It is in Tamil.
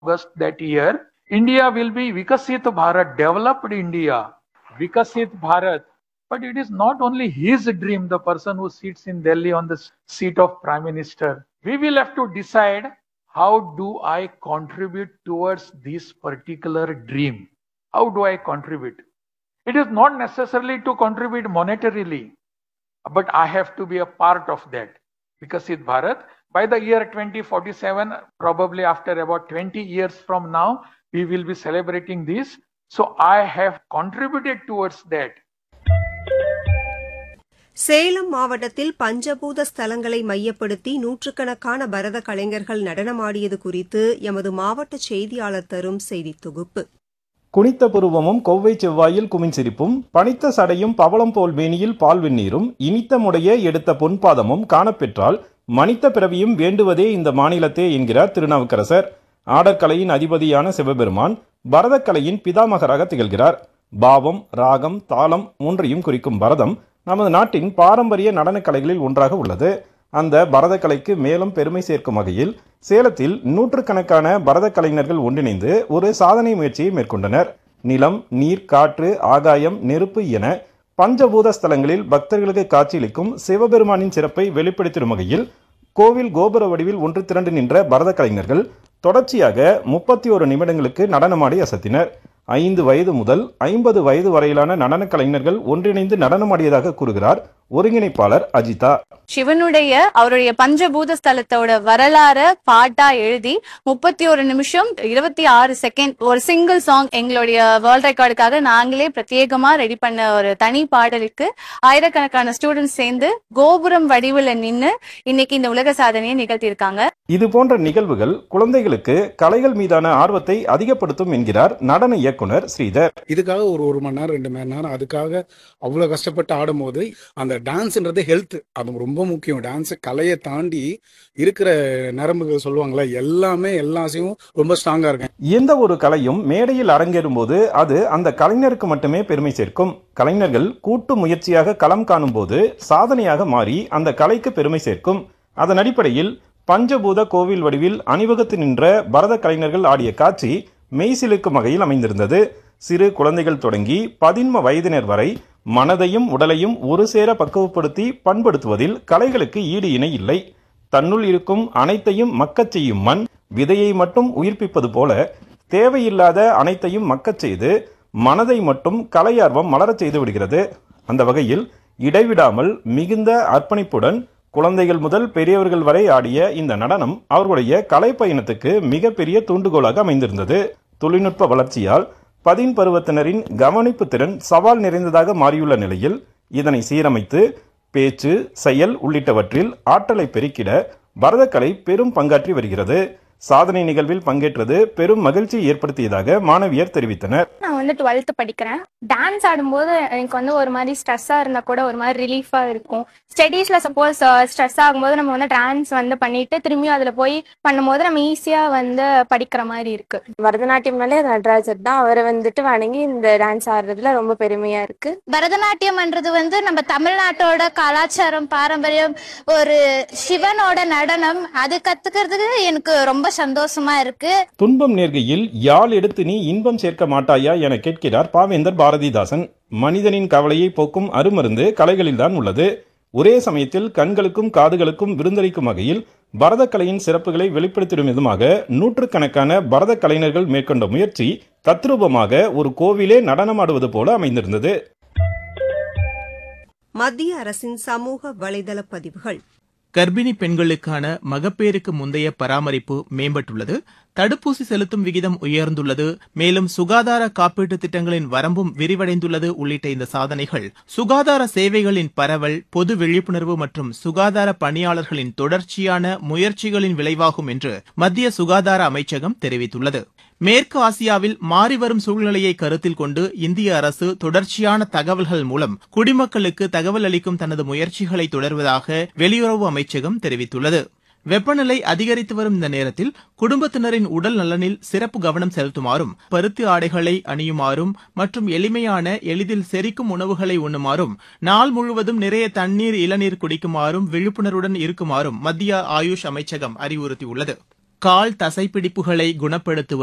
August that year, India will be Vikasit Bharat, developed India, Vikasit Bharat. But it is not only his dream, the person who sits in Delhi on the seat of Prime Minister. We will have to decide how do I contribute towards this particular dream? How do I contribute? It is not necessarily to contribute monetarily, but I have to be a part of that. Vikasit Bharat, by the year 2047, probably after about 20 years from now, we will be celebrating this. So I have contributed towards that. Salem மாவட்டத்தில் பஞ்சபூத ஸ்தலங்களை மையப்படுத்தி நூற்றுக்கணக்கான பரத கலைஞர்கள் நடனமாடியது குறித்து எமது மாவட்ட செய்தியாளர் தரும் செய்தித் தொகுப்பு குனித்த புருவமும் கொவ்வை செவ்வாயில் குமிஞ்சிரிப்பும் பனித்த சடையும் பவளம் போல் வேணியில் பால் வெந்நீரும் இனித்த முடைய எடுத்த பொன்பாதமும் காணப்பெற்றால் மனித பிறவியும் வேண்டுவதே இந்த மாநிலத்தே என்கிறார் திருநாவுக்கரசர் ஆடற்கலையின் அதிபதியான சிவபெருமான் பரதக்கலையின் பிதாமகராக திகழ்கிறார் பாவம் ராகம் தாளம் மூன்றையும் குறிக்கும் பரதம் நமது நாட்டின் பாரம்பரிய நடனக் கலைகளில் ஒன்றாக உள்ளது அந்த பரதக்கலைக்கு மேலும் பெருமை சேர்க்கும் வகையில் சேலத்தில் நூற்றுக்கணக்கான பரதக் கலைஞர்கள் ஒன்றிணைந்து ஒரு சாதனை முயற்சியை மேற்கொண்டனர் நிலம் நீர் காற்று ஆகாயம் நெருப்பு என பஞ்சபூத ஸ்தலங்களில் பக்தர்களுக்கு காட்சியளிக்கும் சிவபெருமானின் சிறப்பை வெளிப்படுத்திடும் வகையில் கோவில் கோபுர வடிவில் ஒன்று திரண்டு நின்ற பரத கலைஞர்கள் தொடர்ச்சியாக முப்பத்தி ஒரு நிமிடங்களுக்கு நடனமாடி அசத்தினர் ஐந்து வயது முதல் ஐம்பது வயது வரையிலான நடன கலைஞர்கள் ஒன்றிணைந்து நடனமாடியதாக கூறுகிறார் ஒருங்கிணைப்பாளர் அஜிதா சிவனுடைய அவருடைய பஞ்சபூத ஸ்தலத்தோட வரலாற பாட்டா எழுதி முப்பத்தி ஒரு நிமிஷம் இருபத்தி ஆறு செகண்ட் ஒரு சிங்கிள் சாங் எங்களுடைய வேர்ல்ட் ரெக்கார்டுக்காக நாங்களே பிரத்யேகமா ரெடி பண்ண ஒரு தனி பாடலுக்கு ஆயிரக்கணக்கான ஸ்டூடெண்ட்ஸ் சேர்ந்து கோபுரம் வடிவில் நின்னு இன்னைக்கு இந்த உலக சாதனையை நிகழ்த்தியிருக்காங்க இது போன்ற நிகழ்வுகள் குழந்தைகளுக்கு கலைகள் மீதான ஆர்வத்தை அதிகப்படுத்தும் என்கிறார் நடன இயக்குனர் ஸ்ரீதர் இதுக்காக ஒரு ஒரு மணி நேரம் ரெண்டு மணி நேரம் அதுக்காக அவ்வளோ கஷ்டப்பட்டு ஆடும்போது அந்த டான்ஸ்ன்றது ஹெல்த் அது ரொம்ப முக்கியம் டான்ஸ் கலையை தாண்டி இருக்கிற நரம்புகள் சொல்லுவாங்களே எல்லாமே எல்லாத்தையும் ரொம்ப ஸ்ட்ராங்கா இருக்கும் எந்த ஒரு கலையும் மேடையில் அரங்கேறும் போது அது அந்த கலைஞருக்கு மட்டுமே பெருமை சேர்க்கும் கலைஞர்கள் கூட்டு முயற்சியாக களம் காணும் போது சாதனையாக மாறி அந்த கலைக்கு பெருமை சேர்க்கும் அதன் அடிப்படையில் பஞ்சபூத கோவில் வடிவில் அணிவகுத்து நின்ற பரத கலைஞர்கள் ஆடிய காட்சி மெய்சிலுக்கும் வகையில் அமைந்திருந்தது சிறு குழந்தைகள் தொடங்கி பதின்ம வயதினர் வரை மனதையும் உடலையும் ஒரு சேர பக்குவப்படுத்தி பண்படுத்துவதில் கலைகளுக்கு ஈடு இணை இல்லை தன்னுள் இருக்கும் அனைத்தையும் மக்கச் செய்யும் மண் விதையை மட்டும் உயிர்ப்பிப்பது போல தேவையில்லாத அனைத்தையும் மக்கச் செய்து மனதை மட்டும் கலையார்வம் மலரச் செய்து விடுகிறது அந்த வகையில் இடைவிடாமல் மிகுந்த அர்ப்பணிப்புடன் குழந்தைகள் முதல் பெரியவர்கள் வரை ஆடிய இந்த நடனம் அவர்களுடைய கலை பயணத்துக்கு மிகப்பெரிய தூண்டுகோலாக அமைந்திருந்தது தொழில்நுட்ப வளர்ச்சியால் பதின் பருவத்தினரின் கவனிப்பு திறன் சவால் நிறைந்ததாக மாறியுள்ள நிலையில் இதனை சீரமைத்து பேச்சு செயல் உள்ளிட்டவற்றில் ஆற்றலை பெருக்கிட பரதக்கலை பெரும் பங்காற்றி வருகிறது சாதனை நிகழ்வில் பங்கேற்றது பெரும் மகிழ்ச்சியை ஏற்படுத்தியதாக மாணவியர் தெரிவித்தனர் நான் வந்து டுவெல்த் படிக்கிறேன் டான்ஸ் ஆடும்போது எனக்கு வந்து ஒரு மாதிரி ஸ்ட்ரெஸ்ஸாக இருந்தால் கூட ஒரு மாதிரி ரிலீஃபாக இருக்கும் ஸ்டடீஸில் சப்போஸ் ஸ்ட்ரெஸ் ஆகும்போது நம்ம வந்து டான்ஸ் வந்து பண்ணிட்டு திரும்பியும் அதில் போய் பண்ணும்போது நம்ம ஈஸியாக வந்து படிக்கிற மாதிரி இருக்கு பரதநாட்டியம்னாலே நடராஜர் தான் அவரை வந்துட்டு வணங்கி இந்த டான்ஸ் ஆடுறதுல ரொம்ப பெருமையா இருக்கு பரதநாட்டியம்ன்றது வந்து நம்ம தமிழ்நாட்டோட கலாச்சாரம் பாரம்பரியம் ஒரு சிவனோட நடனம் அது கத்துக்கிறதுக்கு எனக்கு ரொம்ப சந்தோஷமா இருக்கு துன்பம் நேர்கையில் யாழ் எடுத்து நீ இன்பம் சேர்க்க மாட்டாயா என கேட்கிறார் பாவேந்தர் பாரதிதாசன் மனிதனின் கவலையை போக்கும் அருமருந்து கலைகளில்தான் உள்ளது ஒரே சமயத்தில் கண்களுக்கும் காதுகளுக்கும் விருந்தளிக்கும் வகையில் பரதக்கலையின் சிறப்புகளை வெளிப்படுத்திடும் விதமாக நூற்றுக்கணக்கான பரத கலைஞர்கள் மேற்கொண்ட முயற்சி தத்ரூபமாக ஒரு கோவிலே நடனமாடுவது போல அமைந்திருந்தது மத்திய அரசின் சமூக வலைதள பதிவுகள் கர்ப்பிணி பெண்களுக்கான மகப்பேறுக்கு முந்தைய பராமரிப்பு மேம்பட்டுள்ளது தடுப்பூசி செலுத்தும் விகிதம் உயர்ந்துள்ளது மேலும் சுகாதார காப்பீட்டு திட்டங்களின் வரம்பும் விரிவடைந்துள்ளது உள்ளிட்ட இந்த சாதனைகள் சுகாதார சேவைகளின் பரவல் பொது விழிப்புணர்வு மற்றும் சுகாதார பணியாளர்களின் தொடர்ச்சியான முயற்சிகளின் விளைவாகும் என்று மத்திய சுகாதார அமைச்சகம் தெரிவித்துள்ளது மேற்கு ஆசியாவில் மாறிவரும் சூழ்நிலையை கருத்தில் கொண்டு இந்திய அரசு தொடர்ச்சியான தகவல்கள் மூலம் குடிமக்களுக்கு தகவல் அளிக்கும் தனது முயற்சிகளை தொடர்வதாக வெளியுறவு அமைச்சகம் தெரிவித்துள்ளது வெப்பநிலை அதிகரித்து வரும் இந்த நேரத்தில் குடும்பத்தினரின் உடல் நலனில் சிறப்பு கவனம் செலுத்துமாறும் பருத்தி ஆடைகளை அணியுமாறும் மற்றும் எளிமையான எளிதில் செரிக்கும் உணவுகளை உண்ணுமாறும் நாள் முழுவதும் நிறைய தண்ணீர் இளநீர் குடிக்குமாறும் விழிப்புணர்வுடன் இருக்குமாறும் மத்திய ஆயுஷ் அமைச்சகம் அறிவுறுத்தியுள்ளது கால் தசைப்பிடிப்புகளை குணப்படுத்துவது